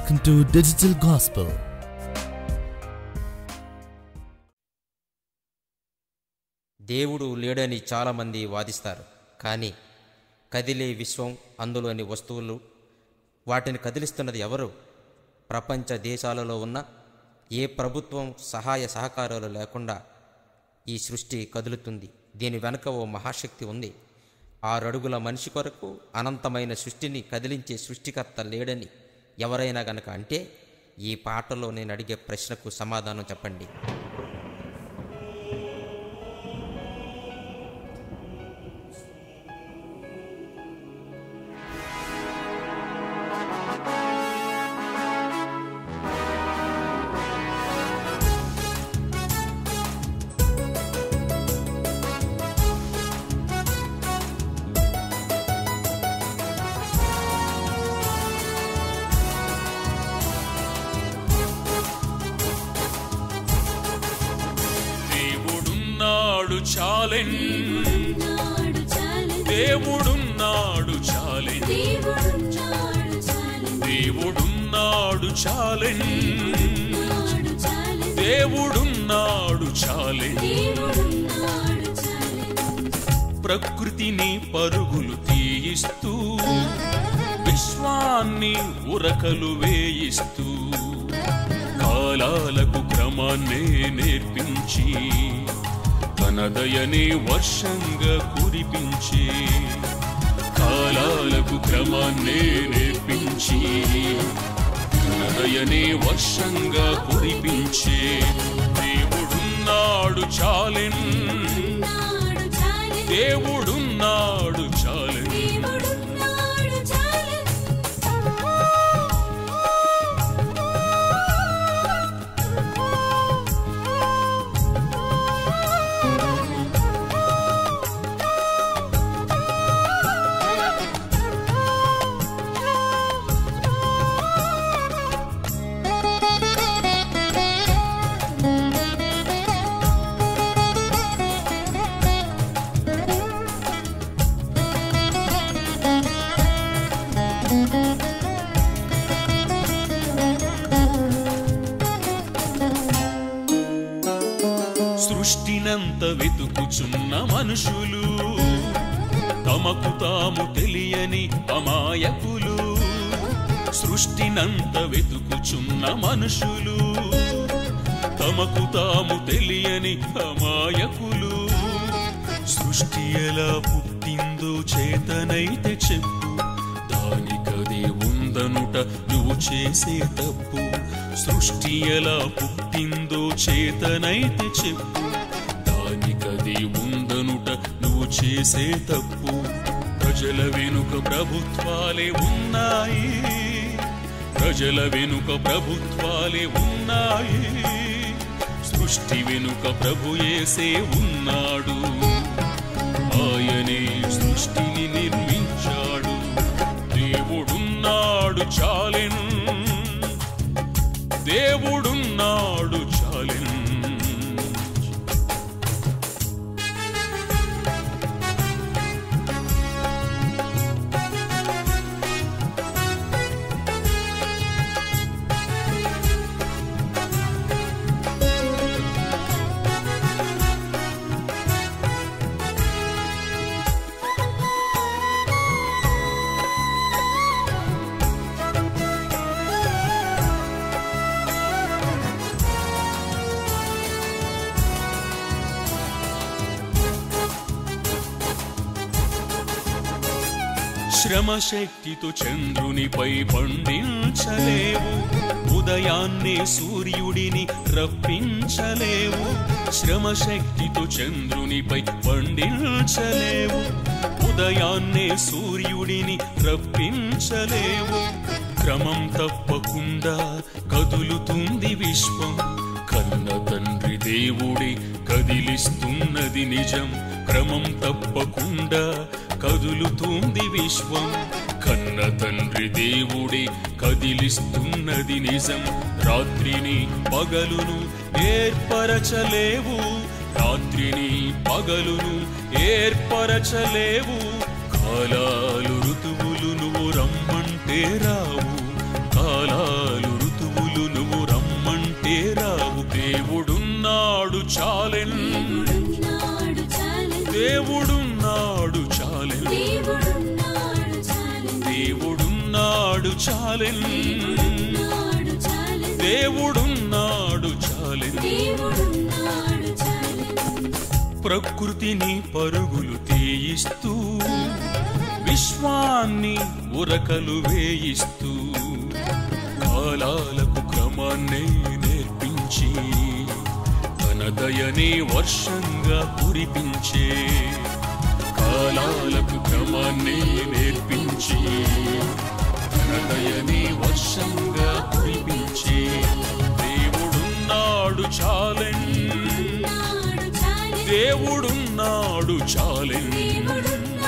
Welcome to Digital Gospel. దేవుడు లేడని చాలామంది వాదిస్తారు కానీ కదిలే విశ్వం అందులోని వస్తువులు వాటిని కదిలిస్తున్నది ఎవరు ప్రపంచ దేశాలలో ఉన్న ఏ ప్రభుత్వం సహాయ సహకారాలు లేకుండా ఈ సృష్టి కదులుతుంది దీని వెనుక ఓ మహాశక్తి ఉంది ఆరడుగుల మనిషి కొరకు అనంతమైన సృష్టిని కదిలించే సృష్టికర్త లేడని ఎవరైనా గనక అంటే ఈ పాటలో నేను అడిగే ప్రశ్నకు సమాధానం చెప్పండి దేవుడున్నాడు చాలెన్ దేవుడున్నాడు చాలు దేవుడున్నాడు చాలెన్ దేవుడున్నాడు చాలు దేవుడున్నాడు చాలెన్ నాడు చాలు దేవుడున్నాడు చాలెన్ దేవుడున్నాడు చాలు ప్రకృతిని పరుగులు తీయిస్తూ విశ్వాన్ని ఉరకలు వేయిస్తూ కాలాలకు క్రమాన్నే నేర్పించి తనదయనే వర్షంగా కురిపించి కాలాలకు క్రమాన్నే నేర్పించి తనదయనే వర్షంగా కురిపించే దేవుడున్నాడు చాలెన్ నాడు చాలు దేవుడున్నాడు చాలు దేవుడున్నాడు చాలు సృష్టినంత వెతుకుచున్న మనుషులు తమకు తాము తెలియని అమాయకులు సృష్టినంత వెతుకుచున్న మనుషులు తమకు తాము తెలియని అమాయకులు సృష్టి ఎలా పుట్టిందో చేతనైతే చెప్పు దానికదే ఉందనుట నువ్వు చేసే తప్పు సృష్టి ఎలా పుట్టిందో చేతనైతే చెప్పు దానికది ఉందనుట నువ్వు చేసే తప్పు ప్రజల వెనుక ప్రభుత్వాలే ఉన్నాయి ప్రజల వెనుక ప్రభుత్వాలే ఉన్నాయి సృష్టి వెనుక ప్రభు యేసే ఉన్నాడు ఆయనే సృష్టిని నిర్మించాడు దేవుడున్నాడు చాలెను దేవుడున్నాడు చాలెను శ్రమశక్తితో చంద్రునిపై పండించలేవు ఉదయాన్నే సూర్యుడిని రప్పించలేవు శ్రమశక్తితో చంద్రునిపై పండించలేవు ఉదయాన్నే సూర్యుడిని రప్పించలేవు క్రమం తప్పకుండా కదులుతుంది విశ్వం కన్న తండ్రి దేవుడే కదిలిస్తున్నది నిజం క్రమం తప్పకుండా కదులుతుంది విశ్వం కన్న తండ్రి దేవుడే కదిలిస్తున్నది నిజం రాత్రిని పగలును ఏర్పరచలేవు రాత్రిని పగలును ఏర్పరచలేవు కాలాలు ఋతువులు నువ్వు రమ్మంటే రావు కాలాలు చాలెన్ దేవుడున్నాడు చాలెను దేవుడున్నాడు చాలెన్ దేవుడున్నాడు చాలెను దేవుడున్నాడు చాలెన్ దేవుడున్నాడు చాలెను దేవుడున్నాడు చాలెన్ దేవుడున్నాడు చాలెను ప్రకృతిని పరుగులు తీయిస్తూ విశ్వాన్ని ఉరకలు వేయిస్తూ కాలాలకు క్రమాన్నే నేర్పించి తన దయని వర్షంగా కురిపించే కాలాలకు క్రమాన్నే నేర్పించి తన దయని వర్షంగా కురిపించే దేవుడున్నాడు చాలెన్ నాడు చాలెను దేవుడున్నాడు చాలెన్ దేవుడున్నాడు